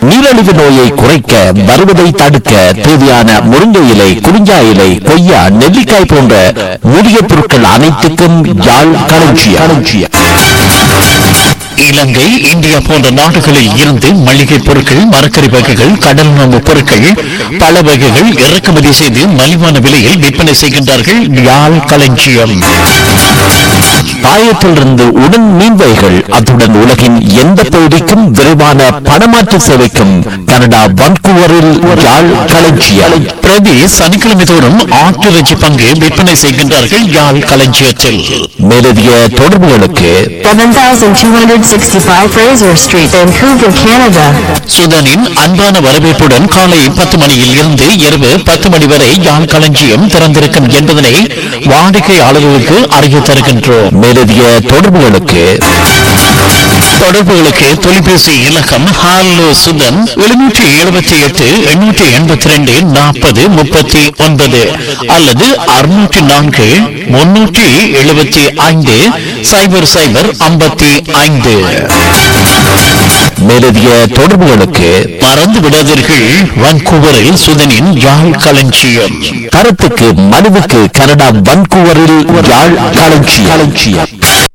நீரிழிவு நோயை குறைக்க வருவதை தடுக்க தேவையான முருங்கை இலை குறிஞ்சா இலை கொய்யா நெல்லிக்காய் போன்ற மூலிகை பொருட்கள் அனைத்துக்கும் யாழ் களஞ்சியம் இலங்கை இந்தியா போன்ற நாடுகளில் இருந்து மளிகை பொருட்கள் மரக்கறி வகைகள் கடல் உணவு பொருட்கள் பல வகைகள் இறக்குமதி செய்து மலிவான விலையில் விற்பனை செய்கின்றார்கள் யாழ் களஞ்சியம் பாயத்திலிருந்து உடன் மீன்வைகள் அத்துடன் உலகின் எந்த பகுதிக்கும் விரைவான பணமாற்று சேவைக்கும் கனடா வன்கூவரில் யாழ் களஞ்சியம் பிரதி சனிக்கிழமை தோறும் ஆட்டிறைச்சி பங்கு விற்பனை செய்கின்றார்கள் யாழ் களஞ்சியத்தில் மேலதிக தொடர்புகளுக்கு 7265 Fraser Street, Vancouver, Canada. சுதனின் அன்பான வரவேற்புடன் காலை பத்து மணியில் இருந்து இரவு பத்து மணி வரை யாழ் களஞ்சியம் திறந்திருக்கும் என்பதனை வாடிக்கையாளர்களுக்கு அறிய தருகின்றோம் மேலதிக தொடர்புகளுக்கு தொடர்புகளுக்கு தொலைபேசி இலக்கம் ஹாலோ சுதன் எழுநூற்றி எழுபத்தி எட்டு எண்ணூற்றி எண்பத்தி ரெண்டு நாற்பது முப்பத்தி ஒன்பது அல்லது அறுநூற்றி நான்கு முன்னூற்றி எழுபத்தி ஐந்து சைபர் சைபர் ஐம்பத்தி ஐந்து மேலதிக தொடர்புகளுக்கு மறந்து விடாதீர்கள் வான்கூவரில் சுதனின் யாழ் களஞ்சியம் கருத்துக்கு மனுவுக்கு கனடா வான்கூவரில் யாழ் களஞ்சியம் களஞ்சியம்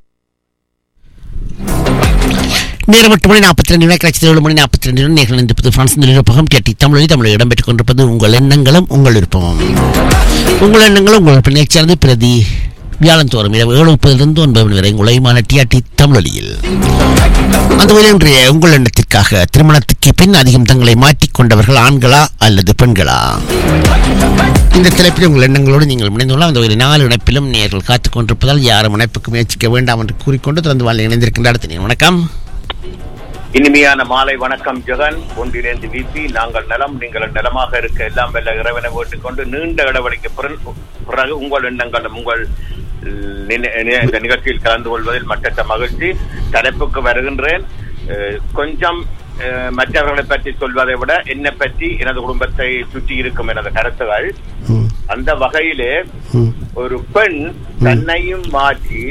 நேரம் எட்டு மணி நாற்பத்தி ரெண்டு வினாக்கி ஏழு மணி நாற்பத்தி ரெண்டு நேர்கள் இருப்பது பிரான்ஸ் நிலப்பகம் கேட்டி தமிழில் தமிழில் இடம்பெற்றுக் கொண்டிருப்பது உங்கள் எண்ணங்களும் உங்கள் விருப்பமும் உங்கள் எண்ணங்களும் உங்கள் விருப்பம் நிகழ்ச்சியானது பிரதி வியாழந்தோறும் இரவு ஏழு முப்பதிலிருந்து ஒன்பது மணி வரை உங்களைமான டிஆர்டி தமிழொலியில் அந்த வகையில் இன்றைய உங்கள் எண்ணத்திற்காக திருமணத்துக்கு பின் அதிகம் தங்களை மாற்றிக்கொண்டவர்கள் ஆண்களா அல்லது பெண்களா இந்த தலைப்பில் உங்கள் எண்ணங்களோடு நீங்கள் இணைந்துள்ளோம் அந்த ஒரு நாலு இணைப்பிலும் நேர்கள் காத்துக் கொண்டிருப்பதால் யாரும் இணைப்புக்கு முயற்சிக்க வேண்டாம் என்று கூறிக்கொண்டு திறந்து வாழ் இணைந்திருக்கின்ற அடுத்த நேரம். வணக்கம் இனிமையான மாலை வணக்கம் ஜெகன் ஒன்றிணைந்து விபி நாங்கள் நலம் நீங்கள் நலமாக இருக்க எல்லாம் வெல்ல இறைவனை வேண்டிக் கொண்டு நீண்ட இடைவெளிக்கு பிறகு பிறகு உங்கள் எண்ணங்களும் உங்கள் நினை- நி- இந்த நிகழ்ச்சியில் கலந்து கொள்வதில் மற்ற மகிழ்ச்சி தலைப்புக்கு வருகின்றேன் அஹ், கொஞ்சம் அஹ், மற்றவர்களை பற்றி சொல்வதை விட என்னை பற்றி எனது குடும்பத்தை சுற்றி இருக்கும் எனது கருத்துகள் ம், அந்த வகையிலே ம், ஒரு பெண் தன்னையும் மாற்றி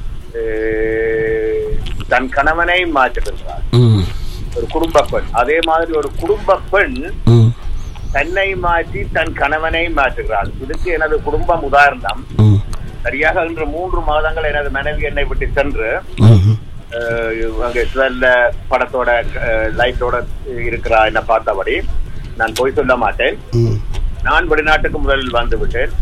அஹ், தன் கணவனை மாற்றுகின்றார் ம், ஒரு குடும்ப பெண் அதே மாதிரி ஒரு குடும்ப பெண் ம், தன்னை மாற்றி தன் கணவனை மாற்றுகிறாள் இதுக்கு எனது குடும்பம் உதாரணம் ம், சரியாக இன்று மூன்று மாதங்கள் எனது மனைவி என்னை விட்டு சென்று ம், அஹ், அங்கே சுதல்ல படத்தோட அஹ், லைட்டோட இருக்கிறா என்ன பார்த்தபடி நான் போய் சொல்ல மாட்டேன் ம். நான் வெளிநாட்டுக்கு முதலில் வந்து விட்டேன்